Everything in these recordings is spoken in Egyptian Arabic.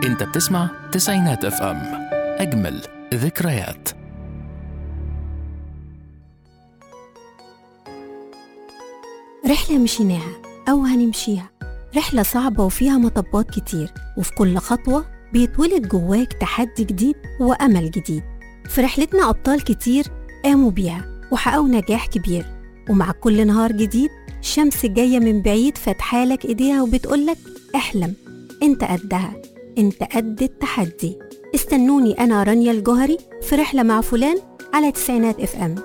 انت بتسمع تسعينات اف ام اجمل ذكريات رحلة مشيناها أو هنمشيها رحلة صعبة وفيها مطبات كتير وفي كل خطوة بيتولد جواك تحدي جديد وأمل جديد في رحلتنا أبطال كتير قاموا بيها وحققوا نجاح كبير ومع كل نهار جديد الشمس جاية من بعيد فاتحالك إيديها وبتقولك احلم انت قدها انت قد التحدي استنوني أنا رانيا الجوهري في رحلة مع فلان على تسعينات اف ام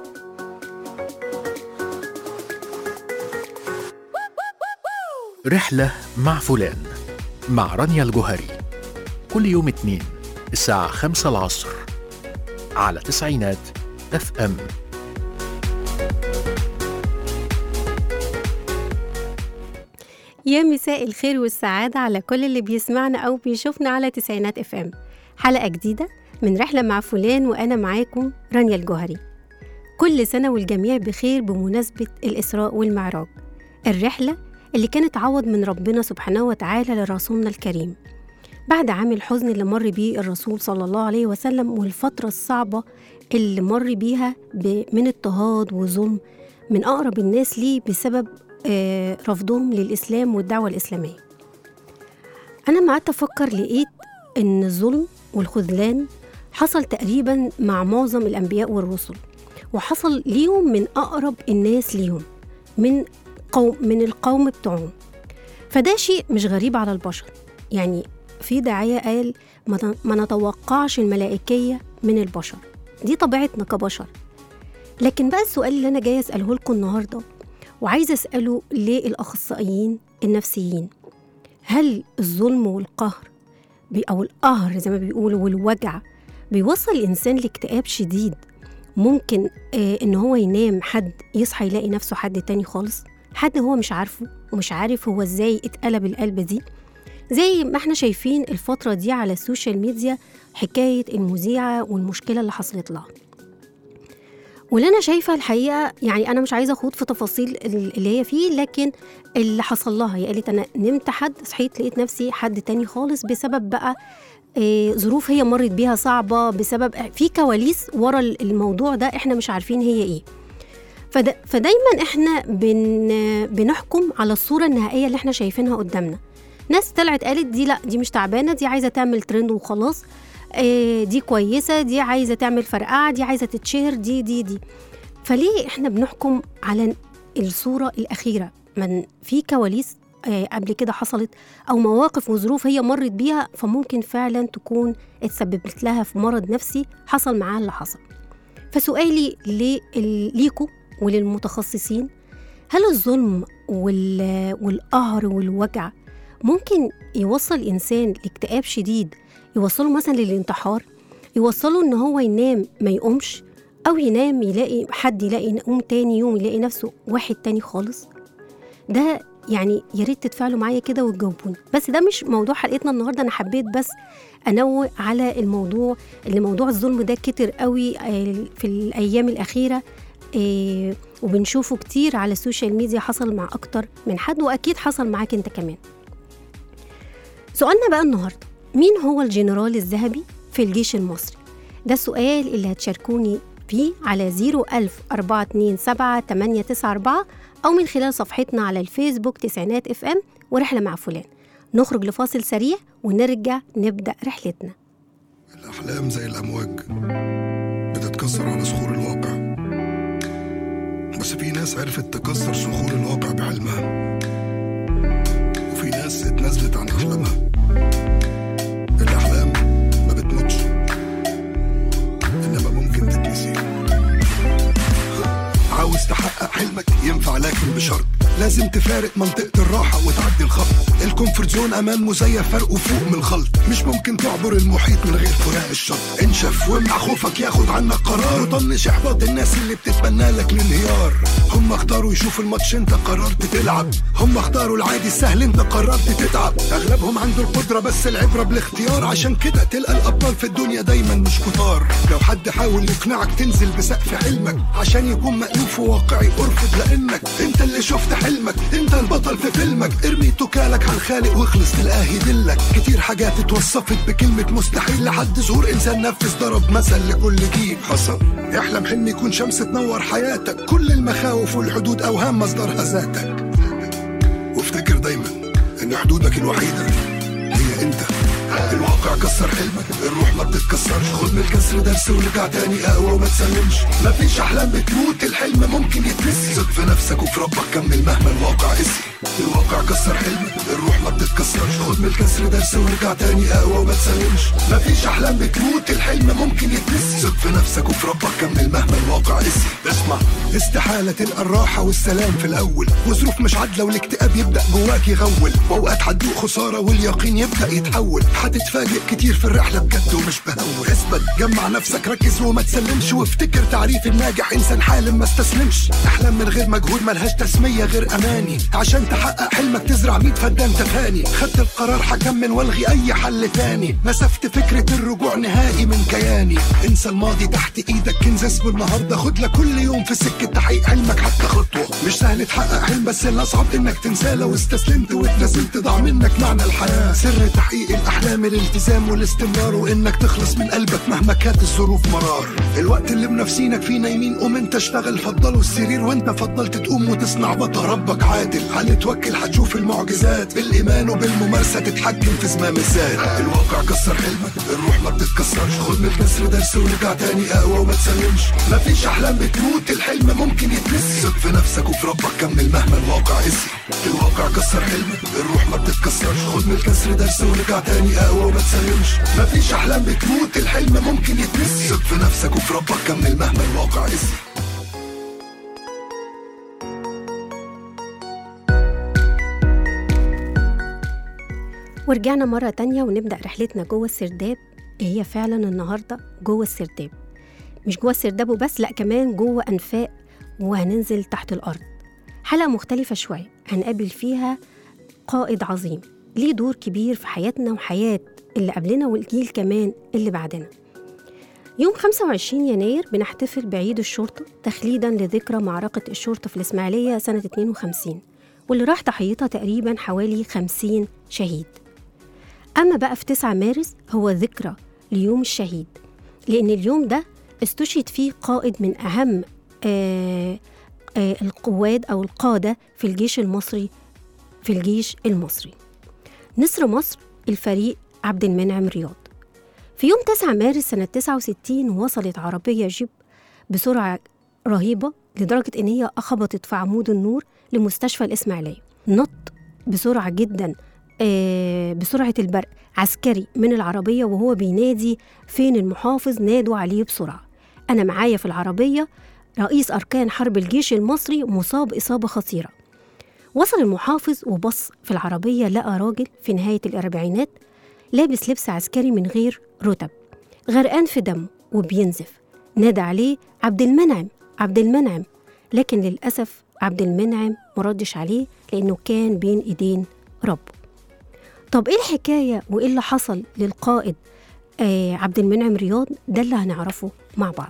رحلة مع فلان مع رانيا الجوهري كل يوم اثنين الساعة خمسة العصر على تسعينات اف ام يا مساء الخير والسعادة على كل اللي بيسمعنا أو بيشوفنا على تسعينات اف ام حلقة جديدة من رحلة مع فلان وأنا معاكم رانيا الجوهري كل سنة والجميع بخير بمناسبة الإسراء والمعراج الرحلة اللي كانت عوض من ربنا سبحانه وتعالى لرسولنا الكريم بعد عام الحزن اللي مر بيه الرسول صلى الله عليه وسلم والفترة الصعبة اللي مر بيها ب- من اضطهاد وظلم من أقرب الناس ليه بسبب آه، رفضهم للإسلام والدعوة الإسلامية أنا ما قعدت أفكر لقيت إن الظلم والخذلان حصل تقريبا مع معظم الأنبياء والرسل وحصل ليهم من أقرب الناس ليهم من قوم من القوم بتوعهم فده شيء مش غريب على البشر يعني في داعية قال ما ت- ما نتوقعش الملائكية من البشر دي طبيعتنا كبشر لكن بقى السؤال اللي أنا جاي أسأله لكم النهاردة وعايزة أسأله للأخصائيين النفسيين هل الظلم والقهر بي- أو القهر زي ما بيقولوا والوجع بيوصل الإنسان لاكتئاب شديد ممكن آه إن هو ينام حد يصحى يلاقي نفسه حد تاني خالص حد هو مش عارفه ومش عارف هو إزاي اتقلب القلب دي زي ما احنا شايفين الفترة دي على السوشيال ميديا حكاية المذيعة والمشكلة اللي حصلت لها واللي انا شايفه الحقيقه يعني انا مش عايزه اخوض في تفاصيل ال- اللي هي فيه لكن اللي حصل لها هي قالت انا نمت حد صحيت لقيت نفسي حد تاني خالص بسبب بقى آه، ظروف هي مرت بيها صعبه بسبب في كواليس ورا ال- الموضوع ده احنا مش عارفين هي ايه فدا فدايما احنا بن بنحكم على الصوره النهائيه اللي احنا شايفينها قدامنا ناس طلعت قالت دي لا دي مش تعبانه دي عايزه تعمل ترند وخلاص آه، دي كويسه دي عايزه تعمل فرقعه دي عايزه تتشهر دي دي دي فليه احنا بنحكم على الصوره الاخيره من في كواليس آه، قبل كده حصلت او مواقف وظروف هي مرت بيها فممكن فعلا تكون اتسببت لها في مرض نفسي حصل معاها اللي حصل فسؤالي لل- ليكوا وللمتخصصين هل الظلم وال- والقهر والوجع ممكن يوصل الانسان لاكتئاب شديد يوصله مثلا للانتحار يوصله ان هو ينام ما يقومش او ينام يلاقي حد يلاقي يقوم تاني يوم يلاقي نفسه واحد تاني خالص ده يعني يا ريت تتفاعلوا معايا كده وتجاوبوني بس ده مش موضوع حلقتنا النهارده انا حبيت بس انوه على الموضوع اللي موضوع الظلم ده كتر قوي آه، في الايام الاخيره آه، وبنشوفه كتير على السوشيال ميديا حصل مع اكتر من حد واكيد حصل معاك انت كمان سؤالنا بقى النهارده مين هو الجنرال الذهبي في الجيش المصري ده السؤال اللي هتشاركوني فيه على 01000 427 894 أو من خلال صفحتنا على الفيسبوك تسعينات اف ام ورحلة مع فلان نخرج لفاصل سريع ونرجع نبدأ رحلتنا الأحلام زي الأمواج بتتكسر على صخور الواقع بس في ناس عرفت تكسر صخور الواقع بحلمها وفي ناس اتنازلت عن أحلامها الأحلام ما بتموتش إنما ممكن تتنسي عاوز تحقق حلمك ينفع لكن بشرط لازم تفارق منطقة الراحة وتعدي الخط الكومفورت زون أمان مزيف فرقه فوق من الخلط مش ممكن تعبر المحيط من غير فراق الشط انشف وامنع خوفك ياخد عنك قرار وطنش إحباط الناس اللي بتتمنى لك الانهيار هم اختاروا يشوفوا الماتش انت قررت تلعب هم اختاروا العادي السهل انت قررت تتعب اغلبهم عنده القدرة بس العبرة بالاختيار عشان كده تلقى الابطال في الدنيا دايما مش كتار لو حد حاول يقنعك تنزل بسقف حلمك عشان يكون مألوف وواقعي ارفض لانك انت اللي شفت حلمك انت البطل في فيلمك ارمي توكالك على الخالق واخلص تلقاه يدلك كتير حاجات اتوصفت بكلمة مستحيل لحد ظهور انسان نفذ ضرب مثل لكل جيل حصل احلم حلم يكون شمس تنور حياتك كل المخاوف والحدود اوهام مصدرها ذاتك وافتكر دايما ان حدودك الوحيدة هي انت الواقع كسر حلمك الروح ما بتتكسرش خد من الكسر درس ورجع تاني اقوى وما تسلمش مفيش احلام بتموت الحلم ممكن يتنسي ثق في نفسك وفي ربك كمل مهما الواقع قسي الواقع كسر حلمك الروح ما بتتكسرش خد من الكسر درس ورجع تاني اقوى وما تسلمش مفيش احلام بتموت الحلم ممكن يتنسي ثق في نفسك وفي ربك كمل مهما الواقع قسي اسمع استحالة تلقى الراحة والسلام في الأول وظروف مش عادلة والاكتئاب يبدأ جواك يغول وأوقات هتدوق خسارة واليقين يبدأ يتحول هتتفاجئ كتير في الرحلة بجد ومش بهول اثبت جمع نفسك ركز وما تسلمش وافتكر تعريف الناجح إنسان حالم ما استسلمش أحلام من غير مجهود ملهاش تسمية غير أماني عشان تحقق حلمك تزرع 100 فدان تفاني خدت القرار هكمل والغي أي حل تاني نسفت فكرة الرجوع نهائي من كياني انسى الماضي تحت ايدك كنز اسمه النهارده خد لك كل يوم في سكة تحقيق حلمك حتى خطوة مش سهل تحقق حلم بس الأصعب إنك تنساه لو استسلمت واتنزلت ضاع منك معنى الحياة سر تحقيق الأحلام الالتزام والاستمرار وإنك تخلص من قلبك مهما كانت الظروف مرار الوقت اللي بنفسينك فيه نايمين قوم انت اشتغل فضلوا السرير وانت فضلت تقوم وتصنع بطل ربك عادل على توكل هتشوف المعجزات بالإيمان وبالممارسة تتحكم في زمام الذات الواقع كسر حلمك الروح ما بتتكسرش خد من الكسر درس ورجع تاني أقوى وما تسلمش مفيش أحلام بتموت الحلم ممكن يتنسي ثق في نفسك وفي ربك كمل مهما الواقع قسي الواقع كسر حلمك الروح ما بتتكسرش خد من الكسر درس ورجع تاني أقوى وما تسلمش مفيش أحلام بتموت الحلم ممكن يتنسي ثق في نفسك وفي ربك كمل مهما الواقع قسي ورجعنا مرة تانية ونبدأ رحلتنا جوه السرداب هي فعلا النهاردة جوه السرداب مش جوه السرداب وبس لأ كمان جوه أنفاق وهننزل تحت الأرض حلقة مختلفة شوية هنقابل فيها قائد عظيم ليه دور كبير في حياتنا وحياة اللي قبلنا والجيل كمان اللي بعدنا يوم 25 يناير بنحتفل بعيد الشرطة تخليدا لذكرى معركة الشرطة في الإسماعيلية سنة 52 واللي راح ضحيتها تقريبا حوالي 50 شهيد أما بقى في 9 مارس هو ذكرى ليوم الشهيد لأن اليوم ده استشهد فيه قائد من أهم آه آه القواد أو القادة في الجيش المصري في الجيش المصري نسر مصر الفريق عبد المنعم رياض في يوم 9 مارس سنة 69 وصلت عربية جيب بسرعة رهيبة لدرجة إن هي خبطت في عمود النور لمستشفى الإسماعيلية نط بسرعة جدا آه بسرعة البرق عسكري من العربية وهو بينادي فين المحافظ نادوا عليه بسرعة أنا معايا في العربية رئيس أركان حرب الجيش المصري مصاب إصابة خطيرة وصل المحافظ وبص في العربية لقى راجل في نهاية الأربعينات لابس لبس عسكري من غير رتب غرقان في دم وبينزف نادى عليه عبد المنعم عبد المنعم لكن للأسف عبد المنعم مردش عليه لأنه كان بين إيدين ربه طب إيه الحكاية وإيه اللي حصل للقائد آه عبد المنعم رياض ده اللي هنعرفه مع بعض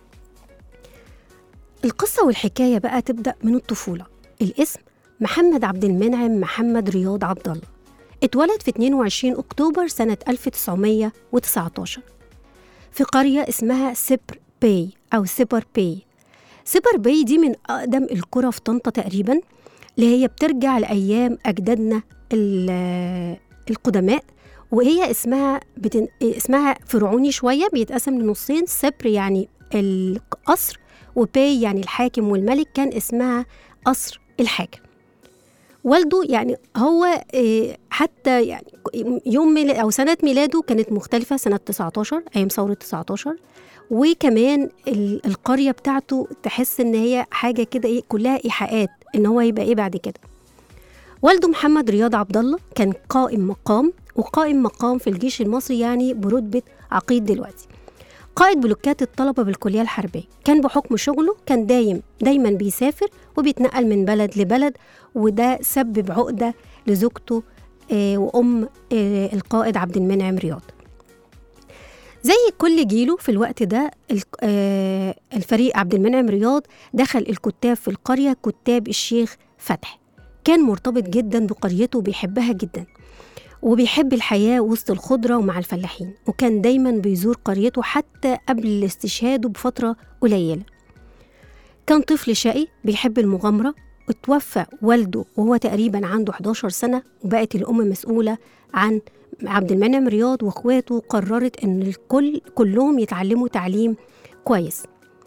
القصة والحكاية بقى تبدأ من الطفولة الاسم محمد عبد المنعم محمد رياض عبد الله اتولد في 22 أكتوبر سنة 1919 في قرية اسمها سبر باي أو سبر باي سبر باي دي من أقدم القرى في طنطا تقريبا اللي هي بترجع لأيام أجدادنا القدماء وهي اسمها بتن... اسمها فرعوني شوية بيتقسم لنصين سبر يعني القصر وباي يعني الحاكم والملك كان اسمها قصر الحاكم والده يعني هو حتى يعني يوم ميلاد او سنه ميلاده كانت مختلفه سنه 19 ايام ثوره 19 وكمان القريه بتاعته تحس ان هي حاجه كده ايه كلها ايحاءات ان هو يبقى ايه بعد كده والده محمد رياض عبد الله كان قائم مقام وقائم مقام في الجيش المصري يعني برتبه عقيد دلوقتي قائد بلوكات الطلبة بالكلية الحربية كان بحكم شغله كان دايم دايما بيسافر وبيتنقل من بلد لبلد وده سبب عقدة لزوجته آه وأم آه القائد عبد المنعم رياض زي كل جيله في الوقت ده آه الفريق عبد المنعم رياض دخل الكتاب في القرية كتاب الشيخ فتحي كان مرتبط جدا بقريته وبيحبها جدا وبيحب الحياة وسط الخضرة ومع الفلاحين وكان دايما بيزور قريته حتى قبل استشهاده بفترة قليلة كان طفل شقي بيحب المغامرة اتوفى والده وهو تقريبا عنده 11 سنة وبقت الأم مسؤولة عن عبد المنعم رياض واخواته قررت ان الكل كلهم يتعلموا تعليم كويس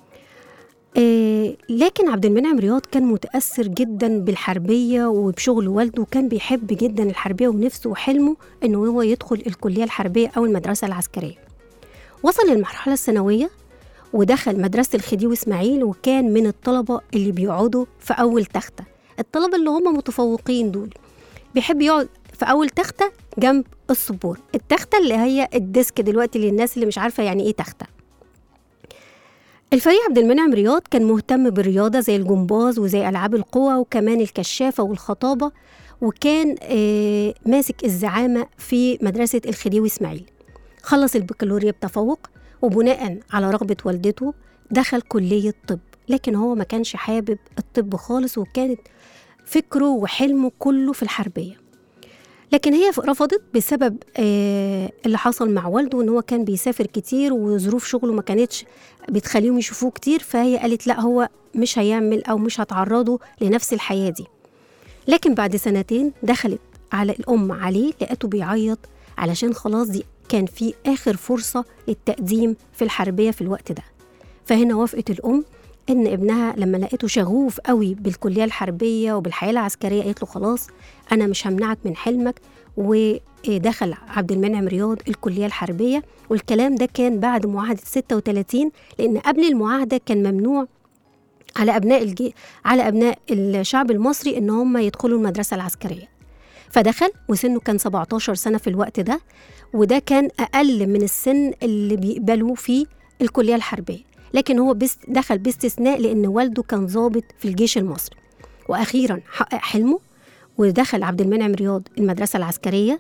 آه لكن عبد المنعم رياض كان متأثر جدا بالحربية وبشغل والده وكان بيحب جدا الحربية ونفسه وحلمه انه هو يدخل الكلية الحربية او المدرسة العسكرية وصل للمرحلة الثانوية ودخل مدرسة الخديوي إسماعيل وكان من الطلبة اللي بيقعدوا في أول تختة الطلبة اللي هم متفوقين دول بيحب يقعد في أول تختة جنب السبورة التختة اللي هي الديسك دلوقتي للناس اللي مش عارفة يعني إيه تختة الفريق عبد المنعم رياض كان مهتم بالرياضة زي الجمباز وزي ألعاب القوى وكمان الكشافة والخطابة وكان آه ماسك الزعامة في مدرسة الخديوي إسماعيل خلص البكالوريا بتفوق وبناء على رغبة والدته دخل كلية طب لكن هو ما كانش حابب الطب خالص وكانت فكره وحلمه كله في الحربية لكن هي رفضت بسبب آه اللي حصل مع والده ان هو كان بيسافر كتير وظروف شغله ما كانتش بتخليهم يشوفوه كتير فهي قالت لا هو مش هيعمل او مش هتعرضه لنفس الحياة دي لكن بعد سنتين دخلت على الأم عليه لقيته بيعيط علشان خلاص دي كان في آخر فرصة للتقديم في الحربية في الوقت ده فهنا وافقت الأم إن ابنها لما لقيته شغوف قوي بالكلية الحربية وبالحياة العسكرية قالت له خلاص أنا مش همنعك من حلمك ودخل عبد المنعم رياض الكلية الحربية والكلام ده كان بعد معاهدة 36 لأن قبل المعاهدة كان ممنوع على أبناء الجي على أبناء الشعب المصري إن هم يدخلوا المدرسة العسكرية فدخل وسنه كان 17 سنة في الوقت ده وده كان أقل من السن اللي بيقبلوا فيه الكلية الحربية لكن هو بس دخل باستثناء لأن والده كان ضابط في الجيش المصري وأخيرا حقق حلمه ودخل عبد المنعم رياض المدرسة العسكرية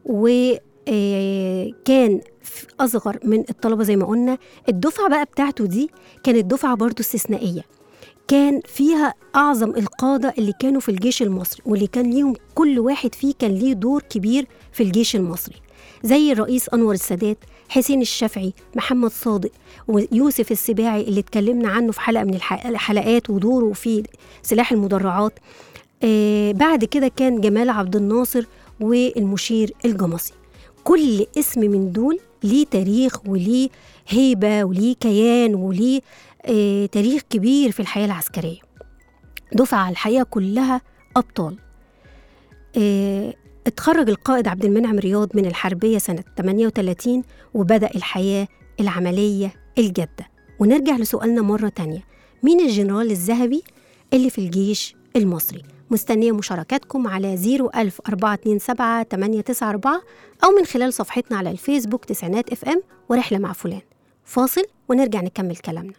وكان أصغر من الطلبة زي ما قلنا الدفعة بقى بتاعته دي كانت دفعة برضو استثنائية كان فيها أعظم القادة اللي كانوا في الجيش المصري واللي كان ليهم كل واحد فيه كان ليه دور كبير في الجيش المصري زي الرئيس أنور السادات حسين الشافعي محمد صادق ويوسف السباعي اللي اتكلمنا عنه في حلقة من الحلقات ودوره في سلاح المدرعات آه بعد كده كان جمال عبد الناصر والمشير الجمصي كل اسم من دول ليه تاريخ وليه هيبة وليه كيان وليه آه تاريخ كبير في الحياة العسكرية دفعة الحقيقة كلها أبطال آه اتخرج القائد عبد المنعم رياض من الحربية سنة 38 وبدأ الحياة العملية الجادة ونرجع لسؤالنا مرة تانية مين الجنرال الذهبي اللي في الجيش المصري مستنية مشاركاتكم على 01427 894 أو من خلال صفحتنا على الفيسبوك تسعينات اف ام ورحلة مع فلان فاصل ونرجع نكمل كلامنا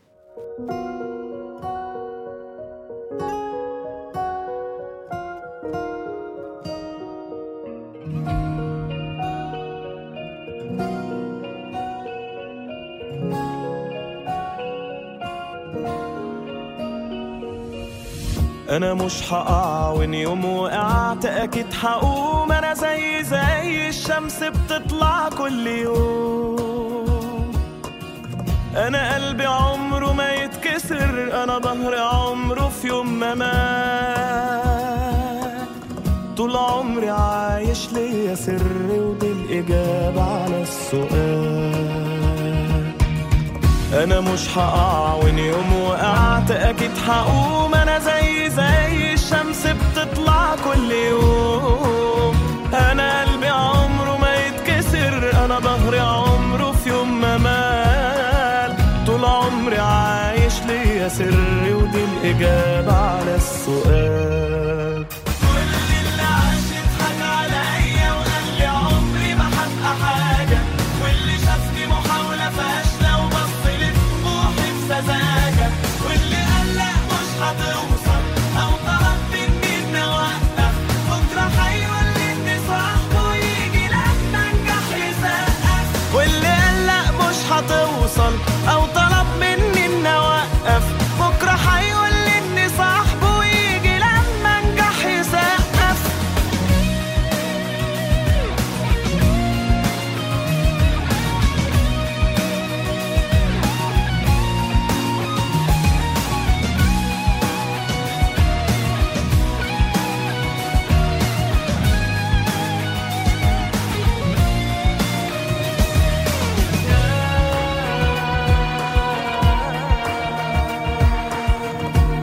انا مش هقع وان يوم وقعت اكيد هقوم انا زي زي الشمس بتطلع كل يوم انا قلبي عمره ما يتكسر انا ظهري عمره في يوم ما مات طول عمري عايش ليا سر ودي الاجابه على السؤال انا مش هقع وان يوم وقعت اكيد هقوم انا زي زي الشمس بتطلع كل يوم انا قلبي عمره ما يتكسر انا ظهري عمره في يوم ما مال طول عمري عايش ليا سر ودي الاجابه على السؤال كل اللي عاش يضحك عليا وقال لي عمري ما هبقى حاجه واللي شافني محاوله فاشله وبص لي طموحي بسذاجه واللي قال لا مش هتوصل او طلب مني اني اوقف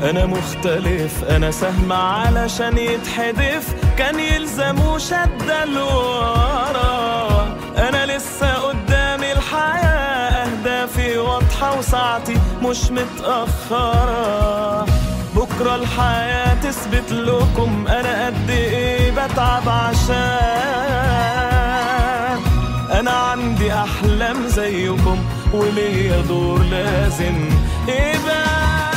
انا مختلف انا سهم علشان يتحدف كان يلزمه شدة لورا انا لسه قدامي الحياة اهدافي واضحة وساعتي مش متأخرة بكرة الحياة تثبت لكم انا قد ايه بتعب عشان انا عندي احلام زيكم وليا دور لازم يبقى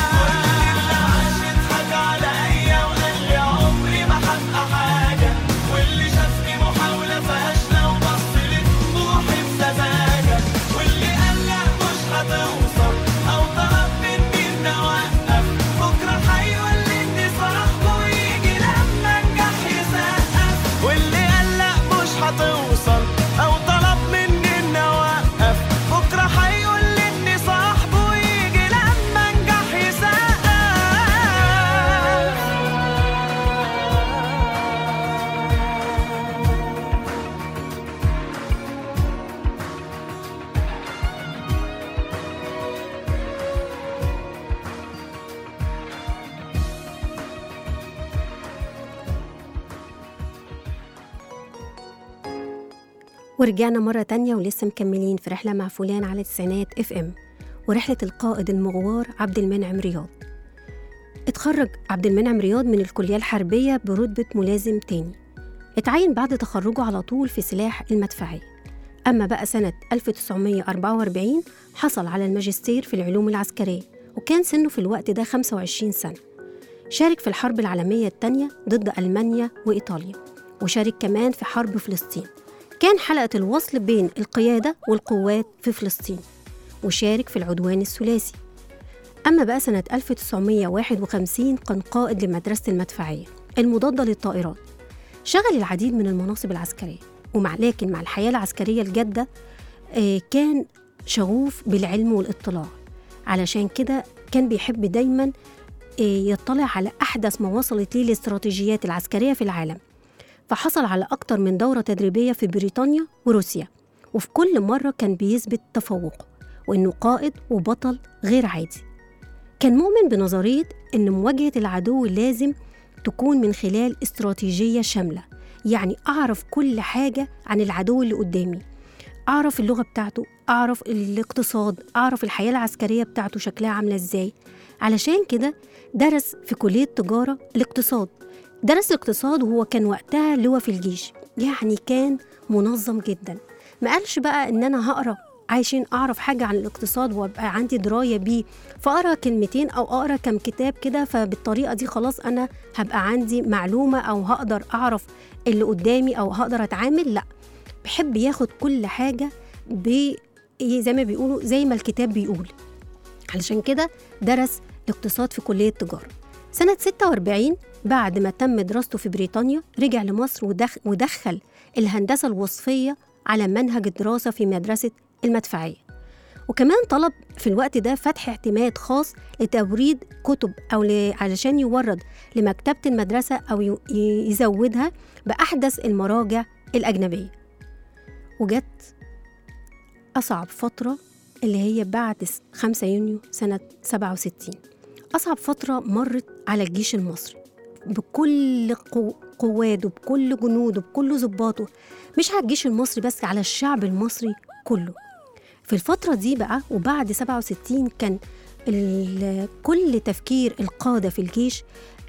واللي قال لا مش هتوصل او طلب مني اني اوقف بكره هيقول لي اني صاحبه يجي لما انجح يسقف ورجعنا مرة تانية ولسه مكملين في رحلة مع فلان على تسعينات اف ام ورحلة القائد المغوار عبد المنعم رياض اتخرج عبد المنعم رياض من الكلية الحربية برتبة ملازم تاني اتعين بعد تخرجه على طول في سلاح المدفعية أما بقى سنة 1944 حصل على الماجستير في العلوم العسكرية وكان سنه في الوقت ده 25 سنة شارك في الحرب العالمية الثانية ضد ألمانيا وإيطاليا وشارك كمان في حرب فلسطين كان حلقة الوصل بين القيادة والقوات في فلسطين وشارك في العدوان الثلاثي أما بقى سنة 1951 كان قائد لمدرسة المدفعية المضادة للطائرات شغل العديد من المناصب العسكرية ومع لكن مع الحياة العسكرية الجادة آه، كان شغوف بالعلم والاطلاع علشان كده كان بيحب دايما آه، يطلع على أحدث ما وصلت ليه الاستراتيجيات العسكرية في العالم فحصل على أكتر من دورة تدريبية في بريطانيا وروسيا وفي كل مرة كان بيثبت تفوقه وإنه قائد وبطل غير عادي كان مؤمن بنظرية إن مواجهة العدو لازم تكون من خلال استراتيجية شاملة يعني أعرف كل حاجة عن العدو اللي قدامي أعرف اللغة بتاعته أعرف الاقتصاد أعرف الحياة العسكرية بتاعته شكلها عاملة إزاي علشان كده درس في كلية تجارة الاقتصاد درس الاقتصاد وهو كان وقتها لواء في الجيش يعني كان منظم جدا ما قالش بقى ان انا هقرا عشان اعرف حاجه عن الاقتصاد وابقى عندي درايه بيه فاقرا كلمتين او اقرا كم كتاب كده فبالطريقه دي خلاص انا هبقى عندي معلومه او هقدر اعرف اللي قدامي او هقدر اتعامل لا بحب ياخد كل حاجه ب زي ما بيقولوا زي ما الكتاب بيقول علشان كده درس الاقتصاد في كليه تجاره سنة 46 بعد ما تم دراسته في بريطانيا رجع لمصر ودخ ودخل الهندسة الوصفية على منهج الدراسة في مدرسة المدفعية وكمان طلب في الوقت ده فتح اعتماد خاص لتوريد كتب أو ل... علشان يورد لمكتبة المدرسة أو ي... يزودها بأحدث المراجع الأجنبية وجت أصعب فترة اللي هي بعد 5 يونيو سنة 67 أصعب فترة مرت على الجيش المصري بكل قو... قواده بكل جنوده بكل ضباطه مش على الجيش المصري بس على الشعب المصري كله في الفترة دي بقى وبعد 67 كان ال... كل تفكير القادة في الجيش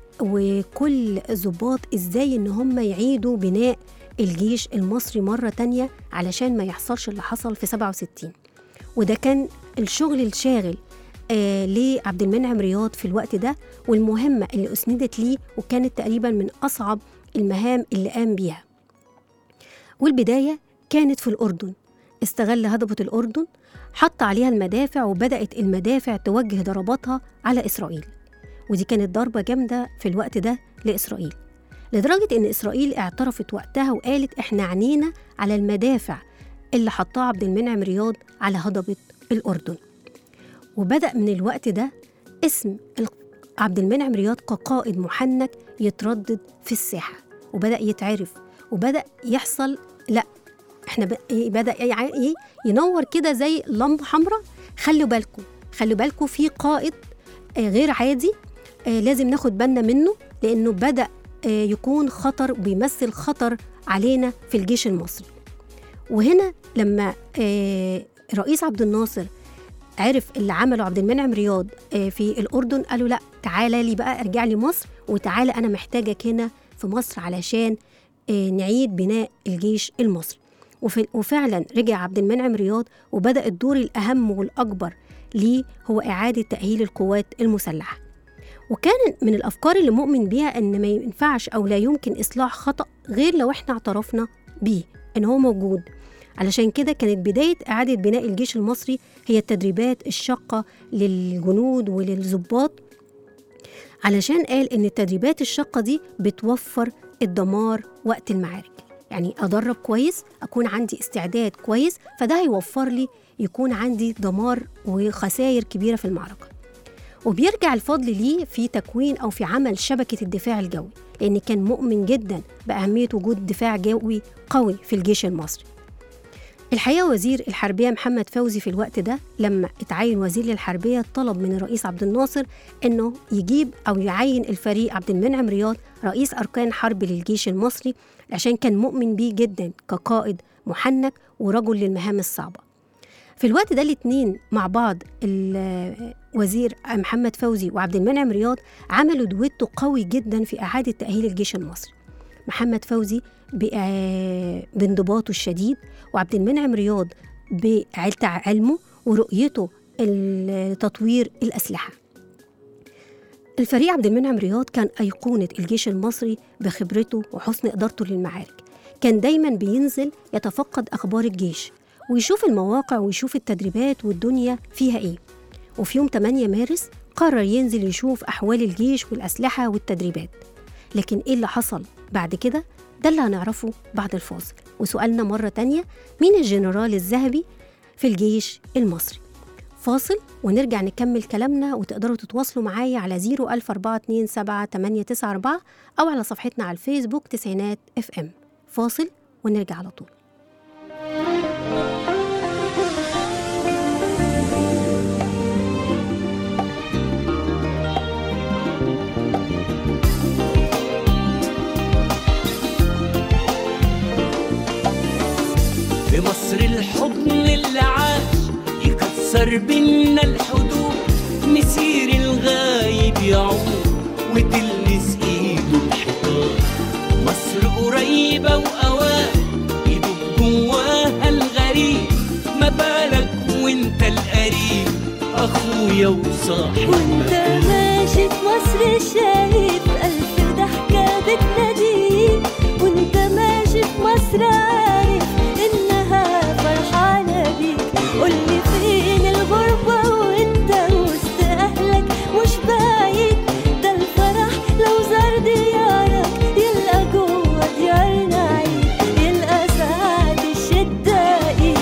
وكل الضباط ازاي ان هم يعيدوا بناء الجيش المصري مرة تانية علشان ما يحصلش اللي حصل في 67 وده كان الشغل الشاغل آه لعبد المنعم رياض في الوقت ده والمهمة اللي أسندت ليه وكانت تقريبا من أصعب المهام اللي قام بيها والبداية كانت في الأردن استغل هضبة الأردن حط عليها المدافع وبدأت المدافع توجه ضرباتها على إسرائيل ودي كانت ضربة جامدة في الوقت ده لإسرائيل لدرجة إن إسرائيل اعترفت وقتها وقالت إحنا عنينا على المدافع اللي حطها عبد المنعم رياض على هضبة الأردن وبدأ من الوقت ده اسم عبد المنعم رياض كقائد محنك يتردد في الساحة وبدأ يتعرف وبدأ يحصل لا احنا بدأ ايه ينور كده زي لمبة حمراء خلوا بالكم خلوا بالكم في قائد غير عادي آه، لازم ناخد بالنا منه لأنه بدأ آه، يكون خطر بيمثل خطر علينا في الجيش المصري وهنا لما آه، الرئيس عبد الناصر عرف اللي عمله عبد المنعم رياض آه، في الأردن قالوا لا تعالى لي بقى ارجع لي مصر وتعالى أنا محتاجك هنا في مصر علشان آه، نعيد بناء الجيش المصري وفي- وفعلا رجع عبد المنعم رياض وبدأ الدور الأهم والأكبر ليه هو إعادة تأهيل القوات المسلحة وكان من الأفكار اللي مؤمن بيها إن ما ينفعش أو لا يمكن إصلاح خطأ غير لو إحنا اعترفنا بيه إن هو موجود علشان كده كانت بداية إعادة بناء الجيش المصري هي التدريبات الشاقة للجنود وللضباط علشان قال إن التدريبات الشاقة دي بتوفر الدمار وقت المعارك يعني أدرب كويس أكون عندي استعداد كويس فده هيوفر لي يكون عندي دمار وخسائر كبيرة في المعركة وبيرجع الفضل ليه في تكوين أو في عمل شبكة الدفاع الجوي لأن كان مؤمن جدا بأهمية وجود دفاع جوي قوي في الجيش المصري الحقيقة وزير الحربية محمد فوزي في الوقت ده لما اتعين وزير للحربية طلب من الرئيس عبد الناصر انه يجيب او يعين الفريق عبد المنعم رياض رئيس اركان حرب للجيش المصري عشان كان مؤمن بيه جدا كقائد محنك ورجل للمهام الصعبة في الوقت ده الاتنين مع بعض ال- وزير محمد فوزي وعبد المنعم رياض عملوا دويتو قوي جدا في إعادة تأهيل الجيش المصري محمد فوزي بإع- بانضباطه الشديد وعبد المنعم رياض بعلمه ورؤيته لتطوير الأسلحة الفريق عبد المنعم رياض كان أيقونة الجيش المصري بخبرته وحسن إدارته للمعارك كان دايما بينزل يتفقد أخبار الجيش ويشوف المواقع ويشوف التدريبات والدنيا فيها إيه وفي يوم 8 مارس قرر ينزل يشوف أحوال الجيش والأسلحة والتدريبات لكن إيه اللي حصل بعد كده؟ ده اللي هنعرفه بعد الفاصل وسؤالنا مرة تانية مين الجنرال الذهبي في الجيش المصري؟ فاصل ونرجع نكمل كلامنا وتقدروا تتواصلوا معايا على 01427 أو على صفحتنا على الفيسبوك تسعينات اف ام فاصل ونرجع على طول في مصر الحضن اللي عاش يكسر بينا الحدود مسير الغايب يعود وتلمس ايده الحيطان مصر قريبة وأوان يدوب جواها الغريب ما بالك وانت القريب أخويا وصاحب وانت ماشي في مصر شايف ألف ضحكة بتناديك وانت ماشي في مصر عارف إنها فرحانة بيك قولي فين الغربة وانت وسط أهلك مش بعيد ده الفرح لو زار ديارك يلقى جوه ديارنا عيد يلقى سعد الشدة إيد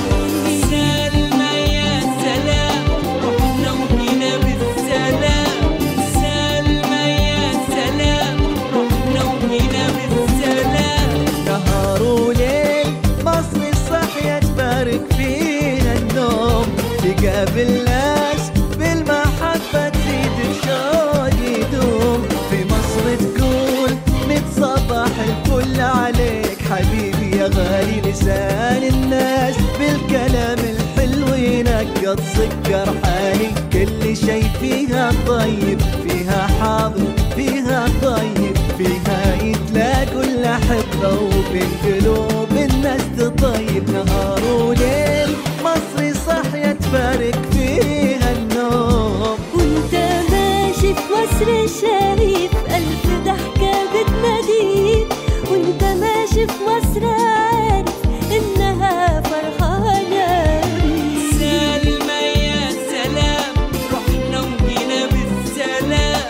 سلمى يا سلام رحنا وجينا بالسلام سلمى يا سلام رحنا وجينا بالسلام نهار وليل مصر الصحية تبارك فينا النوم تقابل ناس بالمحبة تزيد الشوق يدوم في مصر تقول ميت صباح الفل عليك حبيبي يا غالي لسان الناس بالكلام الحلو ينقط سكر حالي كل شي فيها طيب فيها حاضر فيها طيب فيها يتلاقوا الأحبة وبين قلوب الناس تطيب نهار وليل مصري صحية تبارك فيها النوم وانت ماشي في مصر شايف ألف ضحكة بتناديك وانت ماشي في مصر عارف إنها فرحانة بيك سلمى يا سلام رحنا وجينا بالسلام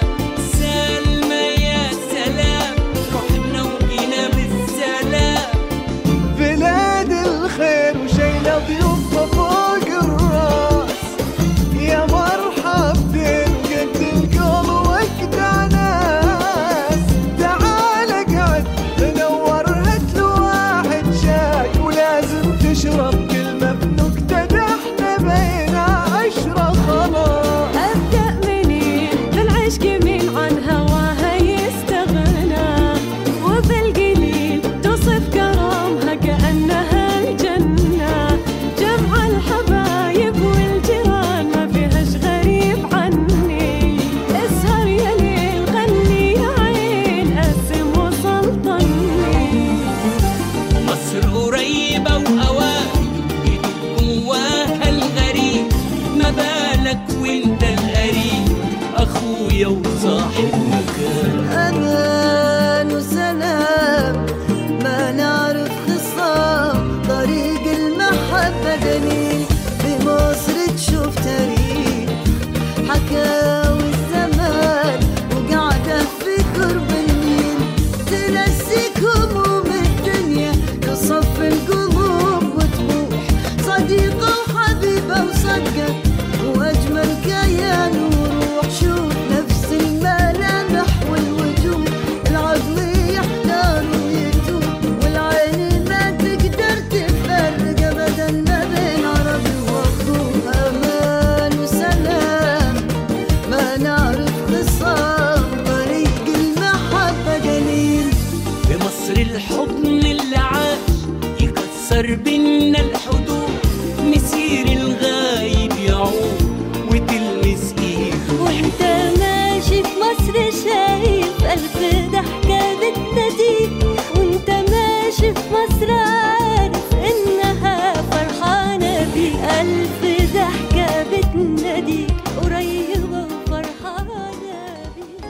سلمى يا سلام رحنا وجينا بالسلام تكسر بينا الحدود مسير الغايب يعود وتلمس ايده وانت ماشي في مصر شايف ألف ضحكة بتناديك وانت ماشي في مصر عارف إنها فرحانة بيك ألف ضحكة بتناديك قريبة وفرحانة بيك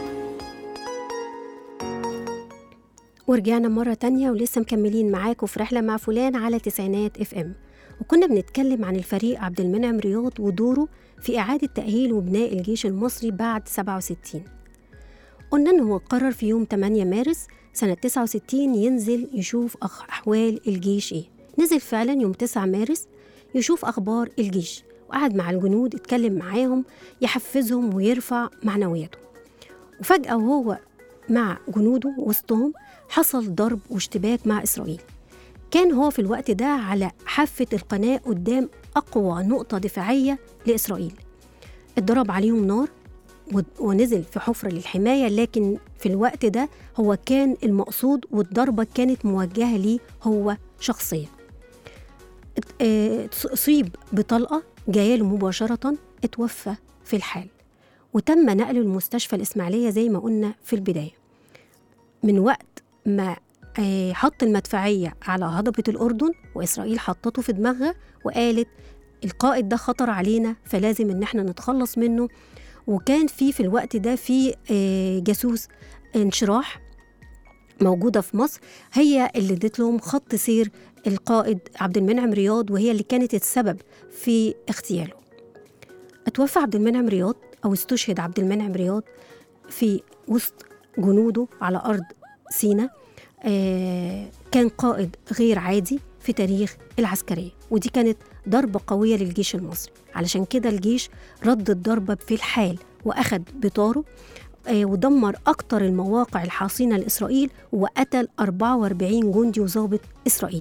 ورجعنا مرة تانية ولسه مكملين معاكم في رحلة مع فلان على تسعينات اف ام وكنا بنتكلم عن الفريق عبد المنعم رياض ودوره في إعادة تأهيل وبناء الجيش المصري بعد 67 قلنا إن هو قرر في يوم 8 مارس سنة 69 ينزل يشوف أخ- أحوال الجيش إيه نزل فعلا يوم 9 مارس يشوف أخبار الجيش وقعد مع الجنود اتكلم معاهم يحفزهم ويرفع معنوياتهم وفجأة وهو مع جنوده وسطهم حصل ضرب واشتباك مع إسرائيل كان هو في الوقت ده على حافة القناة قدام أقوى نقطة دفاعية لإسرائيل اتضرب عليهم نار و- ونزل في حفرة للحماية لكن في الوقت ده هو كان المقصود والضربة كانت موجهة ليه هو شخصيا ات- اه، أصيب بطلقة جاية له مباشرة اتوفى في الحال وتم نقله المستشفى الإسماعيلية زي ما قلنا في البداية من وقت ما آه، حط المدفعية على هضبة الأردن وإسرائيل حطته في دماغها وقالت القائد ده خطر علينا فلازم إن احنا نتخلص منه وكان في في الوقت ده في آه، جاسوس انشراح موجودة في مصر هي اللي ادت لهم خط سير القائد عبد المنعم رياض وهي اللي كانت السبب في اغتياله اتوفى عبد المنعم رياض أو استشهد عبد المنعم رياض في وسط جنوده على أرض سينا آه، كان قائد غير عادي في تاريخ العسكرية ودي كانت ضربة قوية للجيش المصري علشان كده الجيش رد الضربة في الحال وأخد بطاره آه، ودمر أكتر المواقع الحاصنة لإسرائيل وقتل 44 جندي وظابط إسرائيلي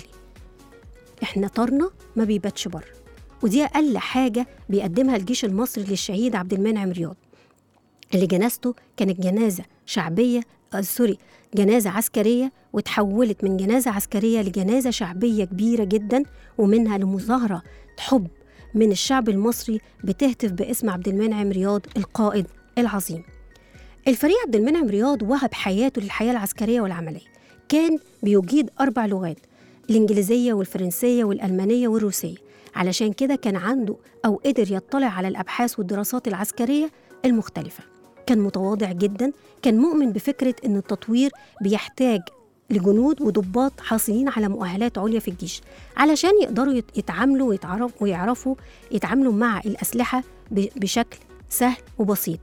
إحنا طارنا ما بيباتش بره ودي أقل حاجة بيقدمها الجيش المصري للشهيد عبد المنعم رياض اللي جنازته كانت جنازة شعبية آه سوري جنازة عسكرية وتحولت من جنازة عسكرية لجنازة شعبية كبيرة جدا ومنها لمظاهرة حب من الشعب المصري بتهتف باسم عبد المنعم رياض القائد العظيم الفريق عبد المنعم رياض وهب حياته للحياة العسكرية والعملية كان بيجيد أربع لغات الإنجليزية والفرنسية والألمانية والروسية علشان كده كان عنده أو قدر يطلع على الأبحاث والدراسات العسكرية المختلفة كان متواضع جدا كان مؤمن بفكرة أن التطوير بيحتاج لجنود وضباط حاصلين على مؤهلات عليا في الجيش علشان يقدروا يت- يتعاملوا ويتعرف ويعرفوا يتعاملوا مع الأسلحة ب- بشكل سهل وبسيط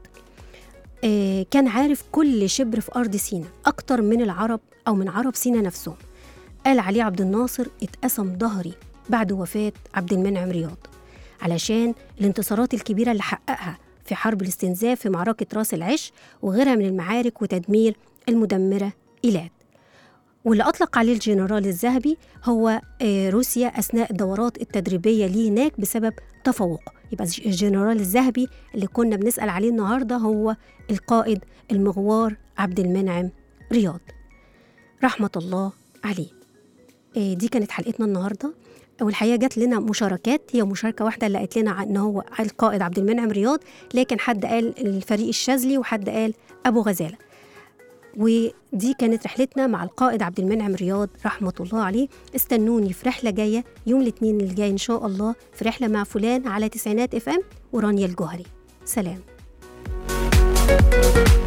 آه، كان عارف كل شبر في أرض سينا أكتر من العرب أو من عرب سينا نفسهم قال علي عبد الناصر اتقسم ظهري بعد وفاة عبد المنعم رياض علشان الانتصارات الكبيرة اللي حققها في حرب الاستنزاف في معركة راس العش وغيرها من المعارك وتدمير المدمرة إيلات واللي أطلق عليه الجنرال الذهبي هو آه، روسيا أثناء الدورات التدريبية ليه هناك بسبب تفوقه يبقى الجنرال الذهبي اللي كنا بنسأل عليه النهاردة هو القائد المغوار عبد المنعم رياض رحمة الله عليه آه، دي كانت حلقتنا النهارده والحقيقه جات لنا مشاركات هي مشاركه واحده اللي قالت لنا عن ان هو القائد عبد المنعم رياض لكن حد قال الفريق الشاذلي وحد قال ابو غزاله ودي كانت رحلتنا مع القائد عبد المنعم رياض رحمه الله عليه استنوني في رحله جايه يوم الاثنين اللي جاي ان شاء الله في رحله مع فلان على تسعينات اف ام ورانيا الجوهري سلام